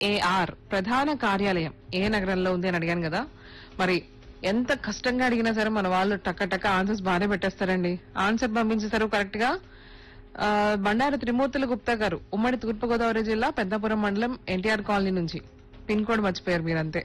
ICAR ప్రధాన కార్యాలయం ఏ నగరంలో ఉంది అని అడిగాను కదా మరి ఎంత కష్టంగా అడిగినా సరే మన వాళ్ళు టక్క టక్క ఆన్సర్స్ బాగానే పెట్టేస్తారండి ఆన్సర్ పంపించేశారు కరెక్ట్ గా ఆ, బండారు త్రిమూర్తుల గుప్తా గారు ఉమ్మడి తూర్పుగోదావరి జిల్లా పెద్దాపురం మండలం ఎన్టీఆర్ కాలనీ నుంచి పిన్ కోడ్ మర్చిపోయారు మీరంతే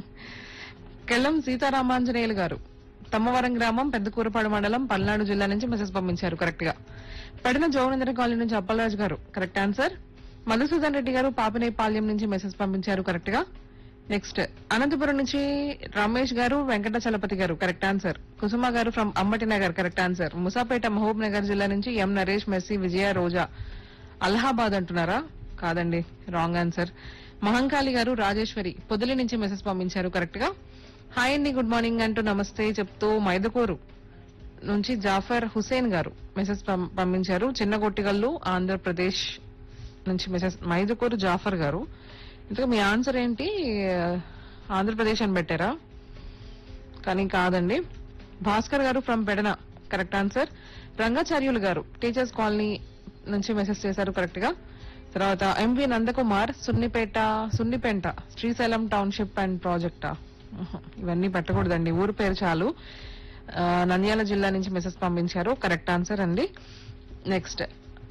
కెల్లం సీతారామాంజనేయులు గారు తమ్మవరం గ్రామం పెద్దకూరపాడు మండలం పల్నాడు జిల్లా నుంచి మెసేజ్ పంపించారు కరెక్ట్ గా పడిన జోగనేంద్ర కాలనీ నుంచి అప్పలరాజు గారు కరెక్ట్ ఆన్సర్ మధుసూదన్ రెడ్డి గారు పాపనేపాల్యం నుంచి మెసేజ్ పంపించారు కరెక్ట్ గా నెక్స్ట్ అనంతపురం నుంచి రమేష్ గారు వెంకట చలపతి గారు correct answer Kusuma garu from Ambati Nagar correct answer Musapet Mahabub Nagar జిల్లా నుంచి ఎం నరేష్ మెస్సీ విజయ రోజా అలహాబాద్ అంటున్నారా కాదండి రాంగ్ ఆన్సర్ మహంకాళి గారు రాజేశ్వరి పొదిలి నుంచి మెసేజ్ పంపించారు కరెక్ట్ గా హాయ్ అండి గుడ్ మార్నింగ్ అంటూ నమస్తే చెప్తూ మైదకూరు నుంచి జాఫర్ హుసేన్ గారు మెసేజ్ పం- పంపించారు చిన్నగొట్టిగల్లు ఆంధ్రప్రదేశ్ నుంచి మెసేజ్ మైదుకూరు జాఫర్ గారు ఇంతకు మీ ఆన్సర్ ఏంటి ఆంధ్రప్రదేశ్ అని పెట్టారా కానీ కాదండి Bhaskar garu from Pedana correct answer Rangacharyulu garu teachers colony నుంచి మెసేజ్ చేశారు కరెక్ట్ గా తర్వాత MV Nandakumar Sunnipeta Sunnipenta Srisailam township and ప్రాజెక్టా ఉహు, ఇవన్నీ పెట్టకూడదండి ఊరు పేరు చాలు ఆ, నంద్యాల జిల్లా నుంచి మెసేజ్ పంపించారు కరెక్ట్ ఆన్సర్ అండి నెక్స్ట్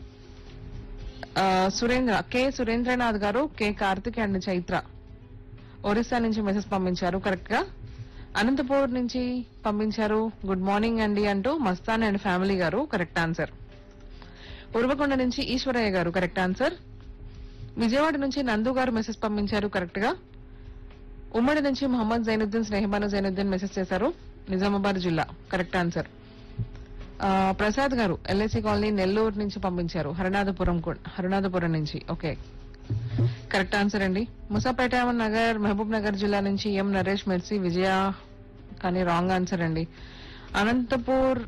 ఆ, Surendra K Surendranath garu K Karthik and Chaitra Orissa నుంచి మెసేజ్ పంపించారు కరెక్ట్ గా అనంతపూర్ నుంచి పంపించారు గుడ్ మార్నింగ్ అండి అంటూ Mastan and family garu correct answer Uravakonda నుంచి ఈశ్వరయ్య గారు కరెక్ట్ ఆన్సర్ విజయవాడ నుంచి నందు గారు మెసేజ్ పంపించారు కరెక్ట్ గా ఉమ్మడి నుంచి మొహమ్మద్ జైనుద్దీన్ స్నేహబాను జైనుద్దీన్ మెసేజ్ చేశారు నిజామాబాద్ జిల్లా కరెక్ట్ ఆన్సర్ ఆ, ప్రసాద్ గారు ఎల్ఐసి కాలనీ నెల్లూరు నుంచి పంపించారు హరినాథపురం కూడా- హరినాథపురం నుంచి ఓకే కరెక్ట్ ఆన్సర్ అండి ముసాపేట నగర్ మహబూబ్ నగర్ జిల్లా నుంచి ఎం నరేష్ మెర్సీ విజయ కానీ రాంగ్ ఆన్సర్ అండి అనంతపూర్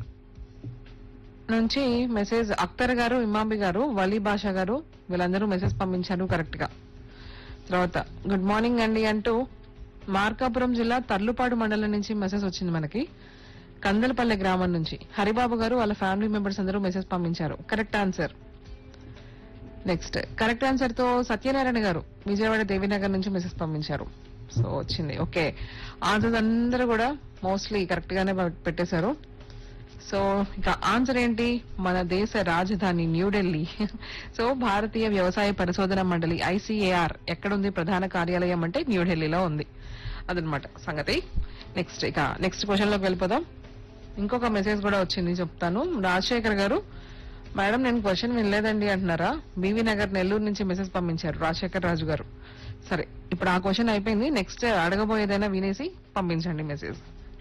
నుంచి మెసేజ్ అఖ్తర్ గారు ఇమాంబి గారు వలీ బాషా గారు వీళ్ళందరూ మెసేజ్ పంపించారు కరెక్ట్ గా తర్వాత గుడ్ మార్నింగ్ అండి అంటూ మార్కాపురం జిల్లా తర్లుపాడు మండలం నుంచి మెసేజ్ వచ్చింది మనకి కందలపల్లె గ్రామం నుంచి హరిబాబు గారు వాళ్ళ ఫ్యామిలీ మెంబర్స్ అందరూ మెసేజ్ పంపించారు correct answer next correct answer తో సత్యనారాయణ గారు విజయవాడ దేవీనగర్ నుంచి మెసేజ్ పంపించారు సో వచ్చింది ఓకే ఆన్సర్స్ అందరూ కూడా మోస్ట్లీ కరెక్ట్ గానే పె- పెట్టేశారు సో ఇక ఆన్సర్ ఏంటి మన దేశ రాజధాని న్యూఢిల్లీ సో భారతీయ వ్యవసాయ పరిశోధన మండలి ఐసీఏఆర్ ఎక్కడుంది ప్రధాన కార్యాలయం అంటే న్యూఢిల్లీలో ఉంది అదనమాట సంగతి నెక్స్ట్ ఇక నెక్స్ట్ క్వశ్చన్ లోకి వెళ్ళిపోదాం ఇంకొక మెసేజ్ కూడా వచ్చింది చెప్తాను రాజశేఖర్ గారు మేడం నేను క్వశ్చన్ వినలేదండి అంటున్నారా బీవీ నగర్ నెల్లూరు నుంచి మెసేజ్ పంపించారు రాజశేఖర్ రాజు గారు సరే ఇప్పుడు ఆ క్వశ్చన్ అయిపోయింది నెక్స్ట్ అడగబోయేదైనా వినేసి పంపించండి మెసేజ్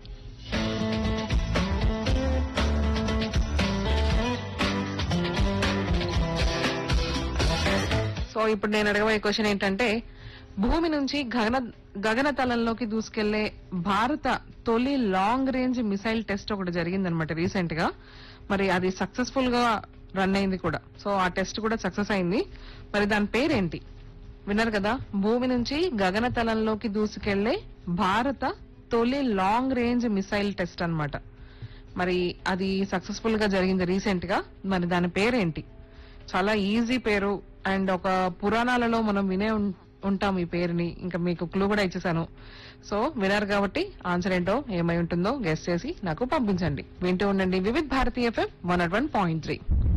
సో ఇప్పుడు నేను అడగబోయే క్వశ్చన్ ఏంటంటే భూమి నుంచి గగన గగనతలంలోకి దూసుకెళ్లే భారత తొలి లాంగ్ రేంజ్ మిసైల్ టెస్ట్ ఒకటి జరిగిందనమాట రీసెంట్ గా మరి అది సక్సెస్ఫుల్ గా రన్ అయింది కూడా సో ఆ టెస్ట్ కూడా సక్సెస్ అయింది మరి దాని పేరేంటి విన్నారు కదా భూమి నుంచి గగనతలంలోకి దూసుకెళ్లే భారత తొలి లాంగ్ రేంజ్ మిసైల్ టెస్ట్ అన్నమాట మరి అది సక్సెస్ఫుల్ గా జరిగింది రీసెంట్ గా మరి దాని పేరేంటి చాలా ఈజీ పేరు అండ్ ఒక పురాణాలలో మనం వినే ఉం- ఉంటాం ఈ పేరుని ఇంకా మీకు క్లూ కూడా ఇచ్చేసాను సో విన్నారు కాబట్టి ఆన్సర్ ఏంటో ఏమై ఉంటుందో గెస్ట్ చేసి నాకు పంపించండి వింటూ ఉండండి Vividh Bharati FM one one point three